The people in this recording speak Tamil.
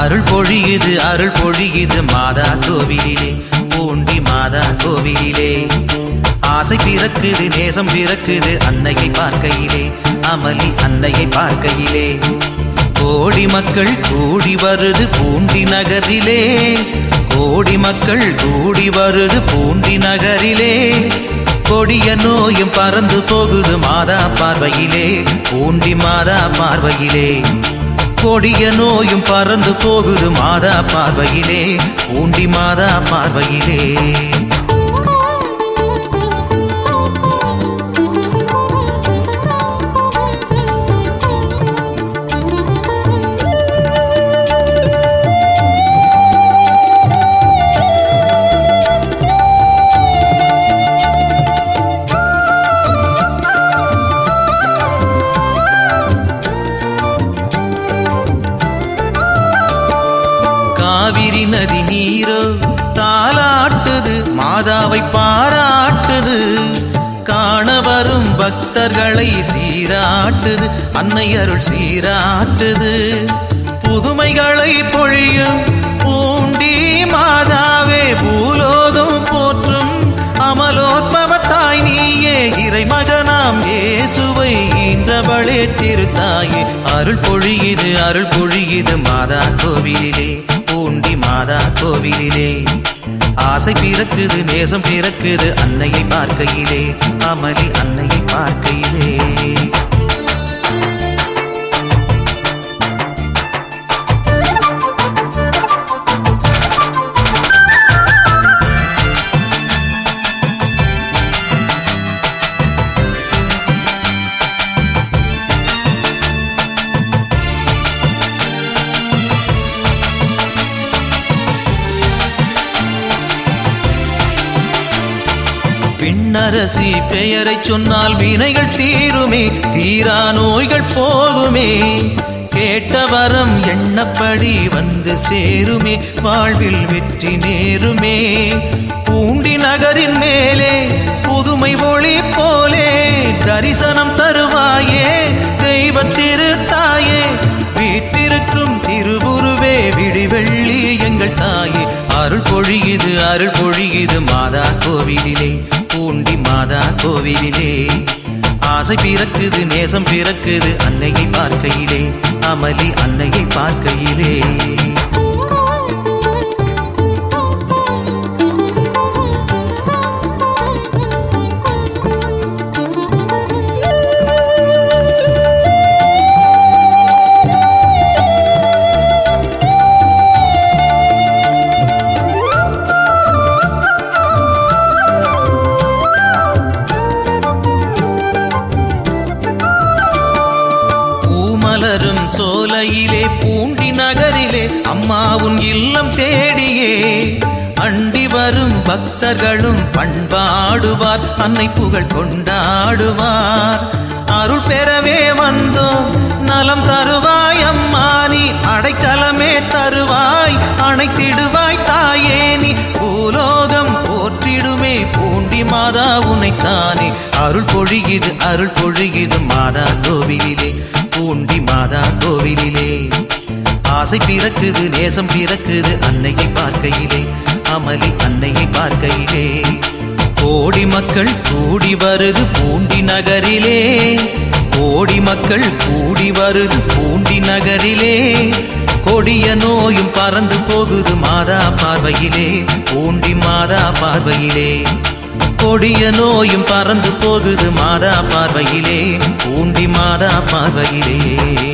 அருள் பொழியுது அருள் பொழியுது மாதா கோவிலிலே பூண்டி மாதா கோவிலிலே ஆசை பிறக்குது நேசம் பிறக்குது அன்னையை பார்க்கையிலே அமளி அன்னையை பார்க்கையிலே கோடி மக்கள் கூடி வருது பூண்டி நகரிலே கோடி மக்கள் கூடி வருது பூண்டி நகரிலே கொடிய நோயும் பறந்து போகுது மாதா பார்வையிலே பூண்டி மாதா பார்வையிலே கொடிய நோயும் பறந்து போகுது மாதா பார்வையிலே பூண்டி மாதா பார்வையிலே காவிரி நதி நீரோ தாலாட்டுது மாதாவை பாராட்டுது காண வரும் பக்தர்களை சீராட்டுது அன்னை அருள் சீராட்டுது புதுமைகளை பொழியும் பூண்டி மாதாவே பூலோகம் போற்றும் அமலோற்பவ தாய் நீயே இறைமகனாம் இயேசுவை ஈன்றவளே திருத்தாயே அருள் பொழியுது அருள் பொழியுது மாதா கோவிலிலே பூண்டி மாதா கோவிலிலே ஆசை பிறக்குது நேசம் பிறக்குது அன்னையை பார்க்கையிலே அமளி அன்னையை பார்க்கையிலே பின்னரசி பெயரை சொன்னால் வினைகள் தீருமே தீரா நோய்கள் போகுமே கேட்ட வரம் எண்ணப்படி வந்து சேருமே வாழ்வில் வெற்றி நேருமே பூண்டி நகரின் மேலே புதுமை ஒளி போலே தரிசனம் தருவாயே தெய்வ திருத்தாயே வீட்டிருக்கும் திருவுருவே விடிவெள்ளி எங்கள் தாயே அருள் பொழியுது அருள் பொழியுது மாதா கோவிலிலே பூண்டி மாதா கோவிலிலே ஆசை பிறக்குது நேசம் பிறக்குது அன்னையை பார்க்கையிலே அமளி அன்னையை பார்க்கையிலே பூமலரும் சோலையிலே பூண்டி நகரிலே அம்மாவுன் இல்லம் தேடியே அண்டி வரும் பக்தர்களும் பண்பாடுவார் அன்னை புகழ் கொண்டாடுவார் அருள் பெறவே வந்தோம் நலம் தருவாய் அம்மா நீ அடைக்கலமே தருவாய் அணைத்திடுவாய் தாயே நீ பூலோகம் போற்றிடுமே பூண்டி மாதா உனைத்தானே அருள் பொழியுது அருள் பொழியுது மாதா கோவிலிலே பூண்டி மாதா கோவிலிலே ஆசை பிறக்குது நேசம் பிறக்குது அன்னையை பார்க்கையிலே அமளி அன்னையை பார்க்கையிலே கோடி மக்கள் கூடி வருது பூண்டி நகரிலே கோடி மக்கள் கூடி வருது பூண்டி நகரிலே கொடிய நோயும் பறந்து போகுது மாதா பார்வையிலே பூண்டி மாதா பார்வையிலே கொடிய நோயும் பறந்து போகுது மாதா பார்வையிலே பூண்டி மாதா பார்வையிலே